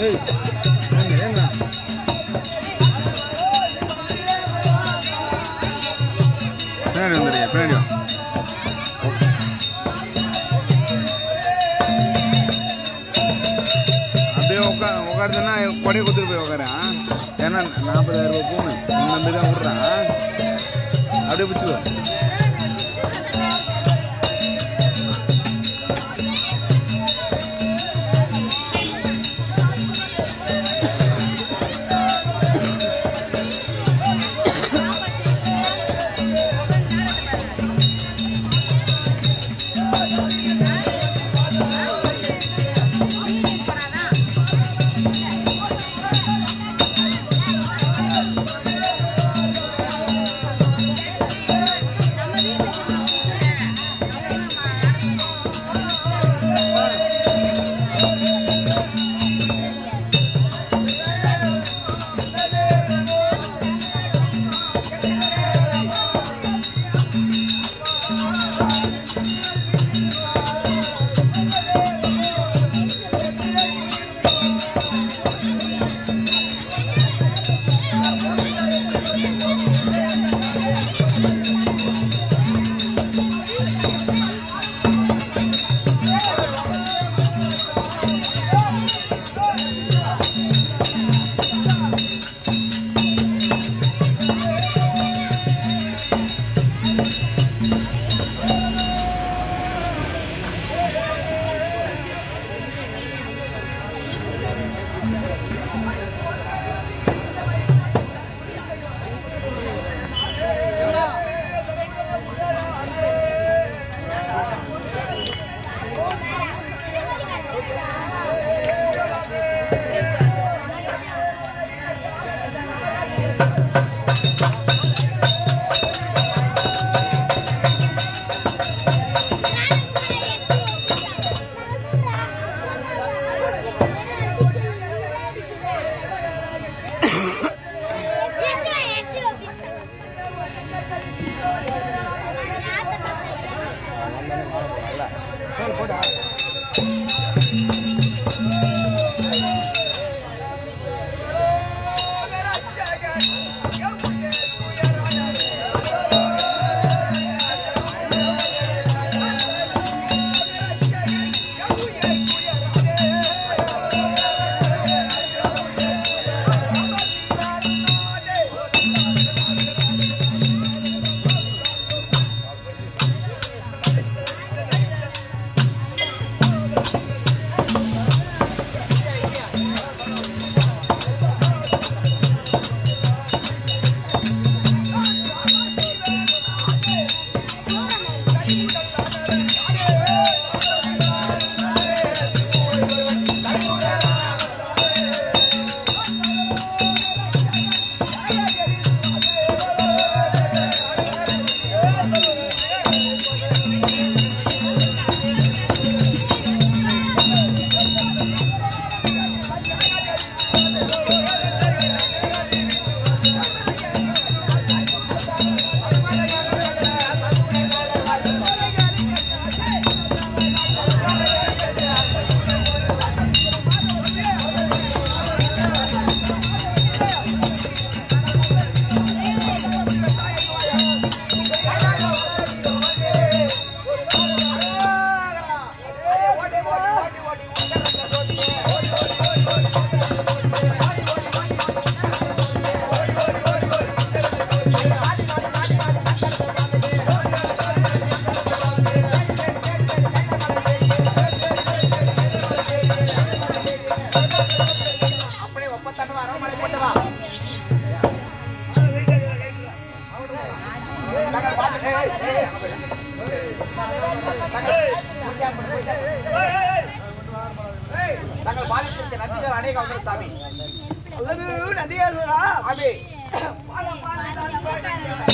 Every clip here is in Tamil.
ஏய், ஏங்க, ஏங்க. பின்னாடி வந்துடுங்க பின்னாடி வா அப்படியே உட்கா உட்காருதுன்னா கொடையை கொடுத்துட்டு போய் உட்காரு ஆ? ஏன்னா நாற்பதாயிரம் ரூபாய் போகணும் உன்னை நம்பி தான் விட்றேன் ஆ? அப்படியே பிடிச்சிக்கோ அப்படியே ஒப்பத்தாண்டு வா மலை போட்டு வா நாங்கள் பார்த்து ஏய், ஏய், ஏய், அங்க போய். நாங்கள் ஏய், நாங்கள் பாதித்திருக்க நன்றிகள் அநேக வந்து சாமி அல்லது நன்றிகளா ஆமே பாதம் பாதம்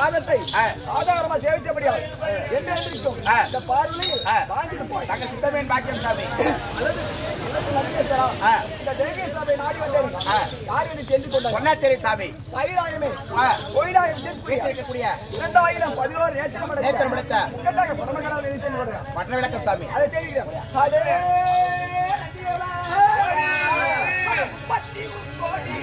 பாதத்தை ஆ. ஆதாரமா சேவித்தபடியால் என்றென்றைக்கும் ஆ. இந்த பார்வையில் ஆ. வாழ்ந்துட்டு போய் தங்கள் சித்தமேன் பாக்கியம் சாமி அல்லது அல்லது நடிகேஸ்வரா, ஆ. இந்த தெய்வீக சபை நாடி வந்தேன் ஆ. யார் என்று தெரிந்து கொண்டார் பொன்னாச்சேரி சாமி தைராயமே ஆ. கோயிலாயம் தீர்ப்பு வீட்டிருக்கக்கூடிய இரண்டாயிரம் பதினோரு நேத்திரம் நேத்திரம் படைத்த உங்களாக பரமகடாவில் நினைத்து கொள்கிறேன் மற்ற விளக்கம் சாமி அதை தெரிகிறேன் அதே நந்தியவா, பத்தி கோடி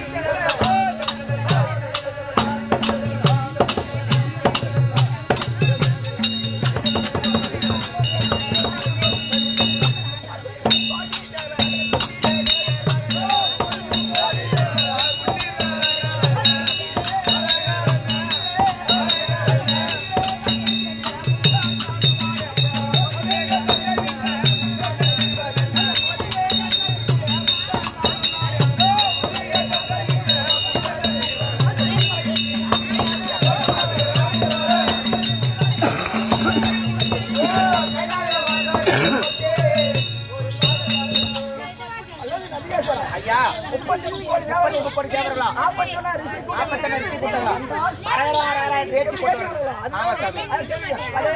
அல்லது நந்திகேஸ்வரா, ஐயா முப்பத்தி முப்பது முப்பது முப்பது தேவர்களா நாற்பத்தி ஒண்ணா ரிஷி கூட்டம். நாற்பத்தெட்டு ரிஷி கூட்டங்களா அரகரா அரகரா ரேட்டு போட்டு ஆமா சாமி அது தெரியும். அதே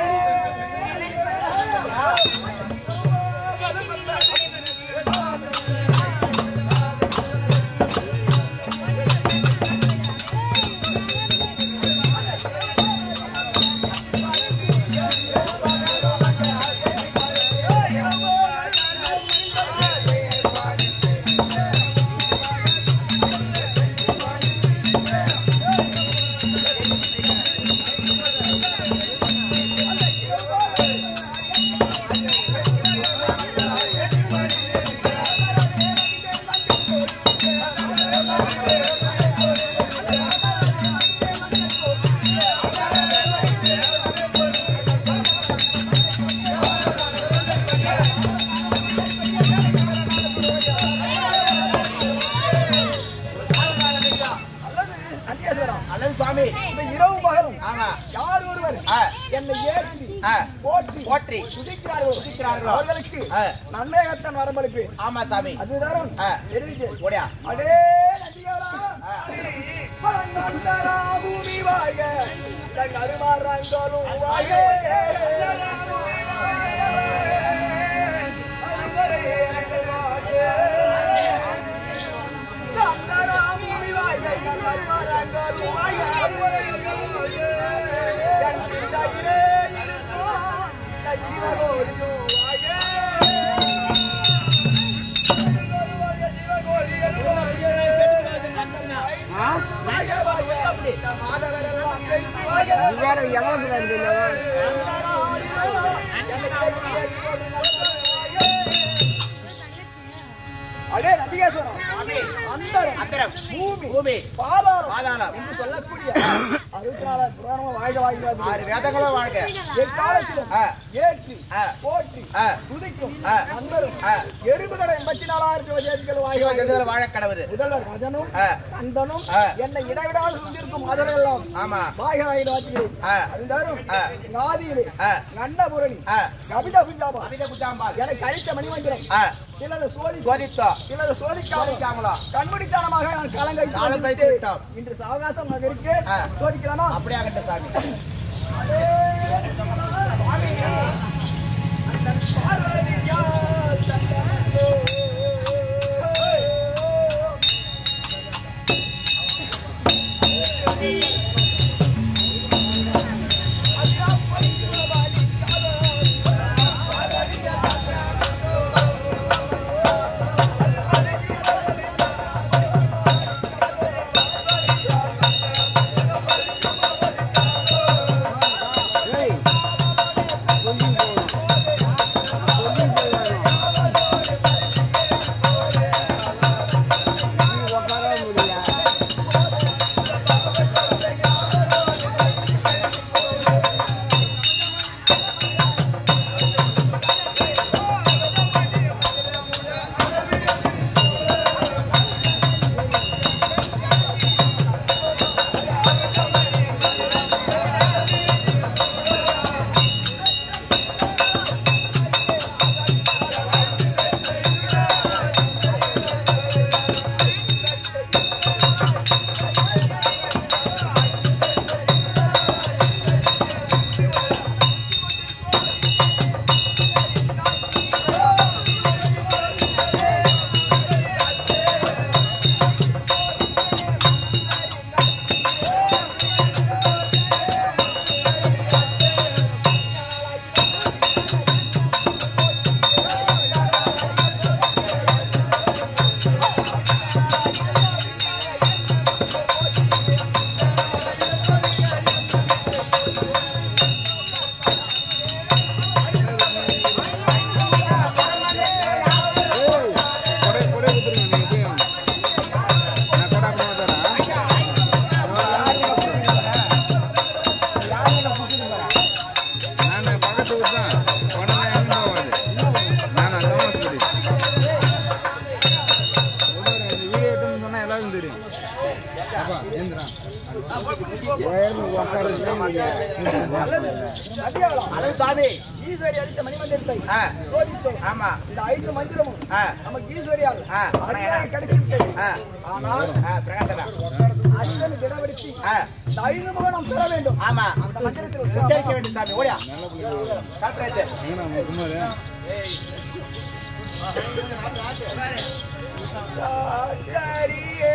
அல்லது நந்திகேஸ்வரா, அல்லது சுவாமி இந்த இரவு பகலும் ஆமா யார் ஒருவர் ஆ. என்னை ஏற்றி ஆ. போற்றி போற்றி துதிக்கிறார்களோ துதிக்கிறார்களோ. அவர்களுக்கு ஆ. நன்மையகத்தான் வரம்பளிப்பு ஆமா சாமி அதுதான் ஆ. தெரிவித்து ஓடியா அடே நந்திகளா ஆ. பரந்தரா பூமி வாழ்க கருமாறங்களும் வாழ்க தந்தரா பூமி வாழ்க கருமாறங்களும் வாழ்க என் சிந்தையிலே இருக்கும் இந்த ஜீவகோடியும் வாழ்க அடே நந்திகேஸ்வரம் அந்தரம் அந்தரம் பூமி பூமி பாதாளம் பாதாளம் என்று சொல்லக்கூடிய அறுபத்தி புராணமா வாழ்க வாழ்கிறது ஆறு வேதங்களும் வாழ்க எக்காலத்திலும் ஆ. ஏற்றி ஆ. போற்றி ஆ. துதிக்கும் ஆ. அந்தரும் ஆ. எறும்புகளை எண்பத்தி நாலாயிரத்தி வஜேதிகள் வாழ்க வாழ்கிறது ஜெகத்தில் வாழ கடவுது முதல்வர் ரஜனும் ஆ. கந்தனும் ஆ. என்னை இடைவிடாது சுந்திருக்கும் அதரெல்லாம் ஆமா வாழ்க வாழ்க வாழ்த்துகிறேன் ஆ. அந்தரும் ஆ. நாதியிலே ஆ. நன்னபுரணி ஆ. கபித குஞ்சாபா அமித குஜாம்பால் எனக்கு அளித்த மணிமந்திரம் ஆ சிலது சோதி சோதித்தோ சிலது சோதிக்காமல் சோதிக்காமலோ கண்மூடித்தனமாக நான் காலங்கை காலம் கழித்து விட்டோம். இன்று சாவகாசம் நான் இருக்கு ஆ. சோதிக்கலாமா அப்படியே ஆகட்டும் சாமி பார்வதியா தந்தோ கொஞ்சம் அப்பா ஏந்திரா அழகு சாமி ஈஸ்வரி அளித்த மணிமந்திரத்தை ஆ. சோதித்தோம் ஆமா இந்த ஐந்து மந்திரமும் ஆ. நமக்கு ஈஸ்வரியால் ஆ. அருமையாக கிடைத்துவிட்டது ஆ. ஆனால் ஆ, பிரகாசனா அஷ்டமி தினப்படுத்தி ஆ, இந்த ஐந்து முகம் நாம் பெற வேண்டும் ஆமா அந்த மந்திரத்தில் உச்சரிக்க உச்சரிக்க வேண்டும் சாமி ஓடியா கல்பனைத்து எங்கண்ணா குமாரு சாச்சரியே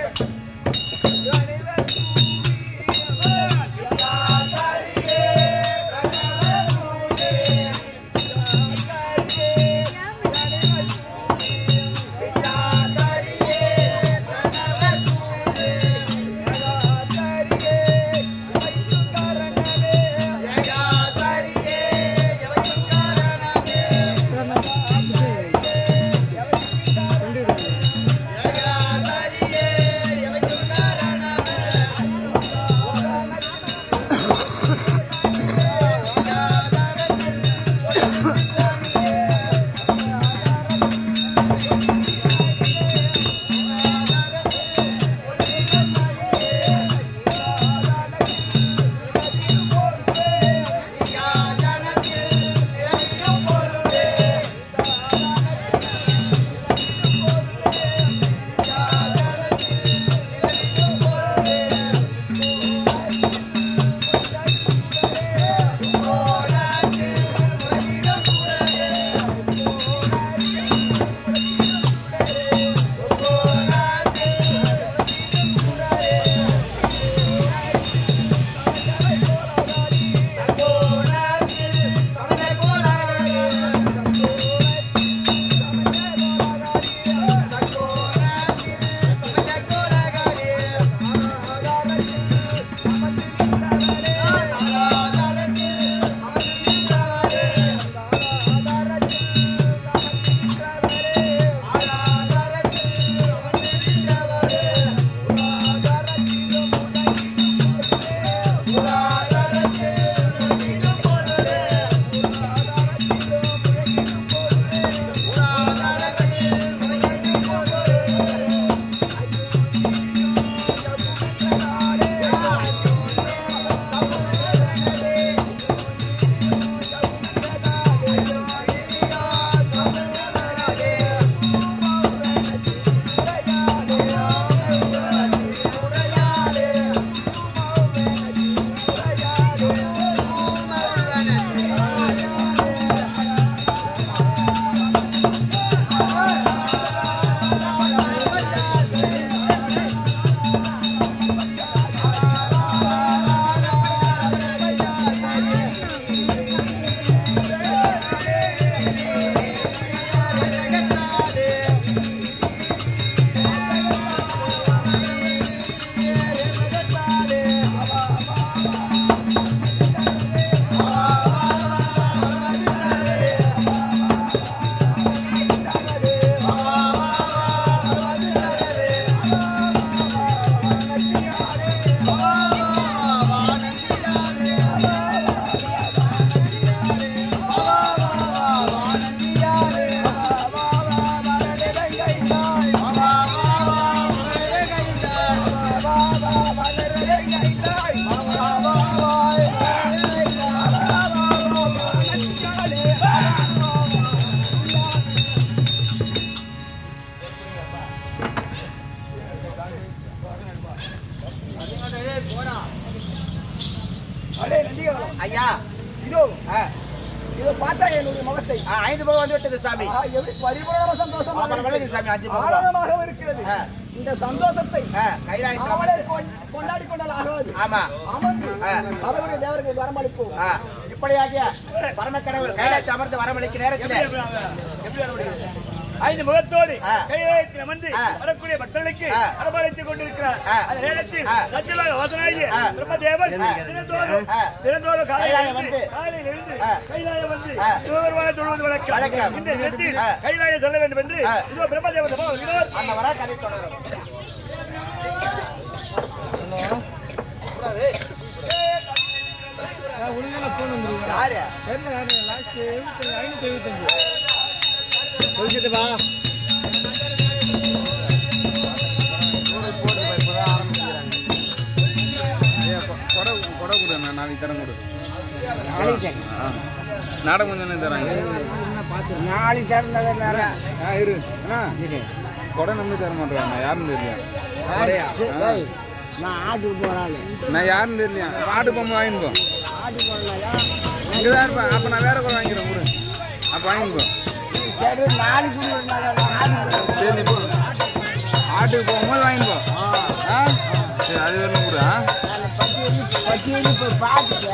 அடே நந்திகா ஐயா இதோ ஆ, இதோ பார்த்தா என்னுடைய முகத்தை ஆ, ஐந்து முகம் வந்து விட்டது சாமி ஆஹா, எப்படி பரிபூரண சந்தோஷமாக ஆமா, வளருது சாமி, அஞ்சு முகம். ஆனந்தமாக இருக்கிறது ஆ. இந்த சந்தோஷத்தை ஆ, கைலாயத்தில் அவளே அமர்ந்து. கொண்- கொண்டாடி கொண்டால் ஆகாது ஆமா அமர்ந்து ஆ. அதனுடைய தேவர்கள் வரமளிப்போம் ஆ, இப்படியாகிய பரமக்கடவுள் கைலாயத்தை அமர்ந்து வரமளிக்க நேரத்தில் ஐந்து முகத்தோடு ஆ. கையெழுத்தில் அமர்ந்து ஆ. வரக்கூடிய பக்தர்களுக்கு ஆ. அரவணைத்துக் கொண்டிருக்கிறார் ஆ. அந்த நேரத்தில் ஆ. சத்தியமாக வாசனாகிய ஆ. பிரம்மதேவன் ஆ. தினந்தோறும் ஆ. தினந்தோறும் காலையில் கைலாயம் எழுந்து வந்து. காலையில் எழுந்து ஆ. கைலாயம் வந்து ஆ. சிவபெருமானை தொழுவது வழக்கம் வழக்கம். இந்த நேரத்தில் ஆ. கைலாயம் செல்ல வேண்டும் என்று ஆ. இதோ பிரம்மதேவன் சபா வருகிறார் அந்த வர கதை தொடரும் யாரு போடுது இப்பதான் ஆரம்பிக்கிறேன் நாளைக்கு தரேன் கொடு நாளைக்கு ஆ. நாடகம் கொஞ்சம் தராங்க நாளைக்கு திறந்ததுனால ஆ இரு அண்ணா கொடை நம்பி தர மாட்டேன் நான் யாருன்னு தெரியல நான் ஆட்டுக்கு போறாள் நான் யாருன்னு தெரியல ஆட்டு பொம்மை வாங்கிட்டு போ ஆட்டு போடலையா இங்கே தான் இருப்பேன் அப்போ நான் வேற கூட வாங்கிக்கிறேன் கொடு அப்போ வாங்கிட்டு போ சரி நாளைக்கு ஆட்டுக்கு போறேன். சரி நீ போ ஆட்டுக்கு போகும்போது வாங்கிட்டு போ ஆ சரி அது வரணும் கொடு ஆ நான் பட்டி பட்டி போய் பார்த்துட்டு